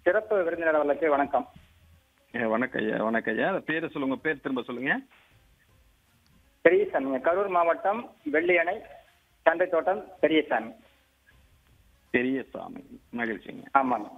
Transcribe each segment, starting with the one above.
சிறப்பு விருந்தினர் அவர்களுக்கு வணக்கம் ஏ, வணக்கம் ஐயா வணக்கம் ஐயா பேரை சொல்லுங்க பேர் திரும்ப சொல்லுங்க பெரியசாமி கரூர் மாவட்டம் வெள்ளியணை சண்டை தோட்டம் பெரியசாமி பெரியசாமி மகிழ்ச்சிங்க ஆமாங்க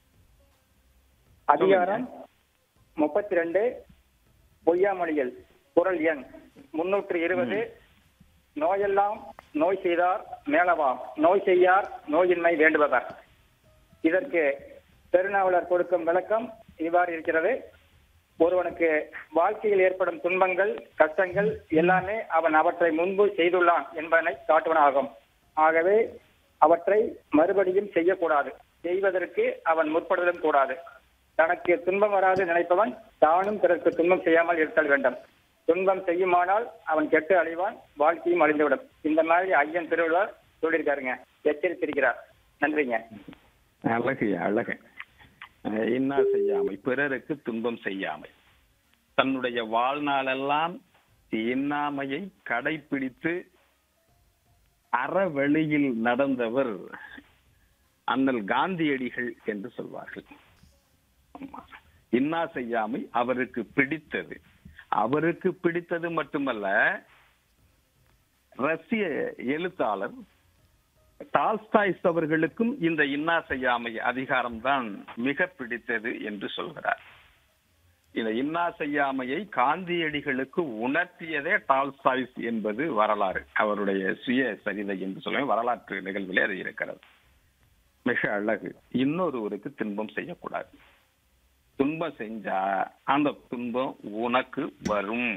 அதிகாரம் முப்பத்தி ரெண்டு பொய்யாமொழிகள் குரல் எண் முன்னூற்று இருபது நோயெல்லாம் நோய் செய்தார் மேலவாம் நோய் செய்யார் நோயின்மை வேண்டுபவர் இதற்கு பெருநாவலர் கொடுக்கும் விளக்கம் இவ்வாறு இருக்கிறது ஒருவனுக்கு வாழ்க்கையில் ஏற்படும் துன்பங்கள் கஷ்டங்கள் எல்லாமே அவன் அவற்றை முன்பு செய்துள்ளான் என்பதனை காட்டுவனாகும் ஆகவே அவற்றை மறுபடியும் செய்யக்கூடாது செய்வதற்கு அவன் முற்படுதலும் கூடாது தனக்கு துன்பம் வராது நினைப்பவன் தானும் பிறருக்கு துன்பம் செய்யாமல் இருத்தல் வேண்டும் துன்பம் செய்யுமானால் அவன் கெட்டு அழிவான் வாழ்க்கையும் அழிந்துவிடும் இந்த மாதிரி ஐயன் திருவள்ளுவர் சொல்லியிருக்காருங்க எச்சரித்திருக்கிறார் நன்றிங்க அழகு அழகு அஹ், இன்னா செய்யாமை பிறருக்கு துன்பம் செய்யாமை தன்னுடைய வாழ்நாளெல்லாம் இன்னாமையை கடைபிடித்து அறவழியில் நடந்தவர் அண்ணல் காந்தியடிகள் என்று சொல்வார்கள் ஆமா. இன்னா செய்யாமை அவருக்கு பிடித்தது அவருக்கு பிடித்தது மட்டுமல்ல ரஷ்ய எழுத்தாளர் டால்ஸ்டாய்ஸ் அவர்களுக்கும் இந்த இன்னா செய்யாமை அதிகாரம்தான் மிக பிடித்தது என்று சொல்கிறார் இந்த இன்னா செய்யாமையை காந்தியடிகளுக்கு உணர்த்தியதே டால்ஸ்டாய்ஸ் என்பது வரலாறு அவருடைய சுய சரிதை என்று சொல்ல வரலாற்று நிகழ்விலே அது இருக்கிறது மிக அழகு இன்னொருவருக்கு துன்பம் செய்யக்கூடாது துன்பம் செஞ்சா அந்த துன்பம் உனக்கு வரும்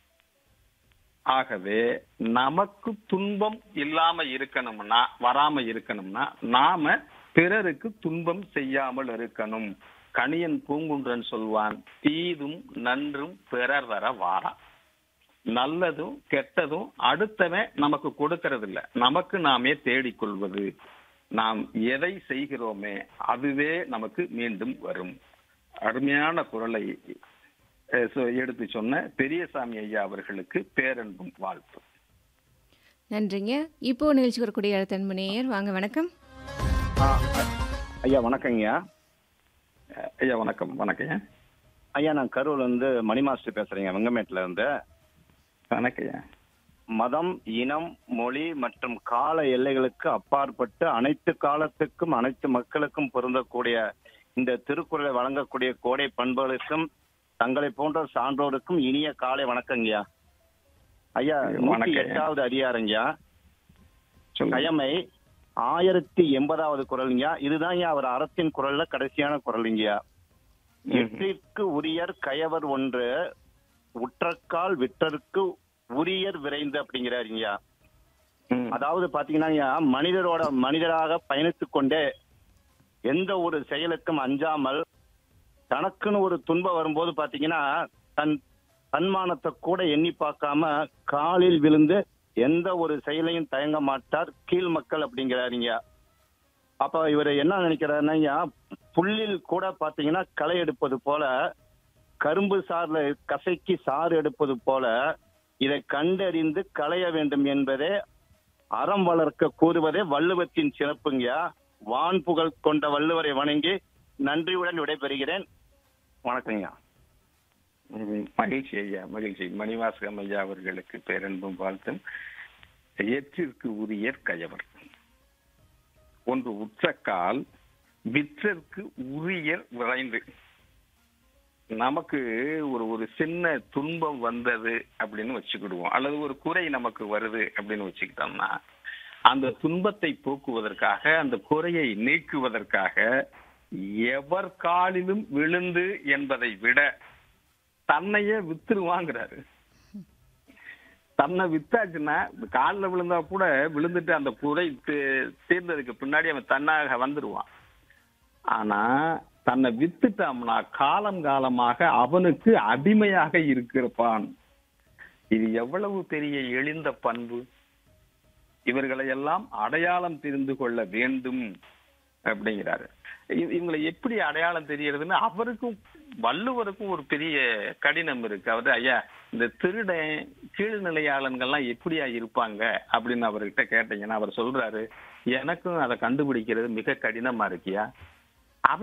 ஆகவே நமக்கு துன்பம் இல்லாம இருக்கணும்னா வராம இருக்கணும்னா நாம பிறருக்கு துன்பம் செய்யாமல் இருக்கணும் கணியன் பூங்குன்றன் சொல்வான் தீதும் நன்றும் பிறர் தர வாரா நல்லதும் கெட்டதும் அடுத்தவன் நமக்கு கொடுக்கறது இல்ல நமக்கு நாமே தேடிக்கொள்வது நாம் எதை செய்கிறோமே அதுவே நமக்கு மீண்டும் வரும் அருமையான குரலை அஹ், சொ- எடுத்து சொன்ன பெரியசாமி ஐயா அவர்களுக்கு பேரன்பும் வாழ்த்து நன்றிங்க இப்போ நிகழ்ச்சிக்கு வரக்கூடிய அடுத்த நேயர் வாங்க வணக்கம் ஆ, ஐயா வணக்கங்கய்யா அஹ், ஐயா வணக்கம் வணக்கம் ஐயா. ஐயா நான் கரூர்ல இருந்து மணி மாஸ்டர் பேசுறேங்க வெங்கமேட்ல இருந்து வணக்கம் ஐயா மதம் இனம் மொழி மற்றும் கால எல்லைகளுக்கு அப்பாற்பட்டு அனைத்து காலத்துக்கும் அனைத்து மக்களுக்கும் பொருந்தக்கூடிய இந்த திருக்குறளை வழங்கக்கூடிய கோடை பண்புகளுக்கும் தங்களை போன்ற சான்றோருக்கும் இனிய காலை வணக்கங்கய்யா ஐயா நூத்தி வணக்கம். எட்டாவது அதிகாரங்கய்யா சொல்லுங்க கயமை ஆயிரத்தி எண்பதாவது குரலுங்கய்யா இதுதான் அவர் அறத்தின் குரல்ல கடைசியான குரலுங்கய்யா ம்ஹும். எட்டிற்கு உரியர் கயவர் ஒன்று உற்றக்கால் விட்டற்கு உரியர் விரைந்து அப்படிங்கிறாருங்கய்யா ம். அதாவது பாத்தீங்கன்னா ஐயா, மனிதரோட மனிதராக பயணித்துக் கொண்டே எந்த ஒரு செயலுக்கும் அஞ்சாமல் தனக்குன்னு ஒரு துன்பம் வரும்போது பாத்தீங்கன்னா தன் தன்மானத்தை கூட எண்ணி பார்க்காம காலில் விழுந்து எந்த ஒரு செயலையும் தயங்க மாட்டார் கீழ் மக்கள் அப்படிங்கிறாருங்க அப்ப இவர் என்ன நினைக்கிறாருன்னா ஐயா, புல்லில் கூட பாத்தீங்கன்னா களை எடுப்பது போல கரும்பு சார்ல கசைக்கு சாறு எடுப்பது போல இதை கண்டறிந்து களைய வேண்டும் என்பதே அறம் வளர்க்க கூறுவதே வள்ளுவத்தின் சிறப்புங்கய்யா வான் புகழ் கொண்ட வள்ளுவரை வணங்கி நன்றியுடன் விடைபெறுகிறேன் வணக்கங்கய்யா ம், மகிழ்ச்சி ஐயா மகிழ்ச்சி மணிவாசகம் ஐயா அவர்களுக்கு பேரன்பும் வாழ்த்தும் ஏற்றிற்கு உரியர் கயவர் ஒன்று உற்றக்கால் விற்றற்கு உரியர் விரைந்து நமக்கு ஒரு ஒரு சின்ன துன்பம் வந்தது அப்படின்னு வச்சுக்கிடுவோம் அல்லது ஒரு குறை நமக்கு வருது அப்படின்னு வச்சுக்கிட்டோம்னா அந்த துன்பத்தை போக்குவதற்காக அந்த குறையை நீக்குவதற்காக எவர் காலிலும் விழுந்து என்பதை விட தன்னையே வித்துருவாங்கிறாரு தன்னை வித்தாச்சுன்னா காலில் விழுந்தா கூட விழுந்துட்டு அந்த குறை தீ- தீர்ந்ததுக்கு பின்னாடி அவன் தன்னாக வந்துருவான் ஆனா தன்னை வித்துட்டாம்னா காலம் காலமாக அவனுக்கு அடிமையாக இருக்கிறப்பான் இது எவ்வளவு பெரிய எளிந்த பண்பு இவர்களை எல்லாம் அடையாளம் தெரிந்து கொள்ள வேண்டும் அப்படிங்கிறாரு இ- இவங்களை எப்படி அடையாளம் தெரியறதுன்னு அவருக்கும் வள்ளுவருக்கும் ஒரு பெரிய கடினம் இருக்கு அவரு ஐயா இந்த திருடன் கீழ்நிலையாளன்கள்லாம் எப்படியா இருப்பாங்க அப்படின்னு அவர்கிட்ட கேட்டீங்கன்னா அவர் சொல்றாரு எனக்கும் அதை கண்டுபிடிக்கிறது மிக கடினமா இருக்கியா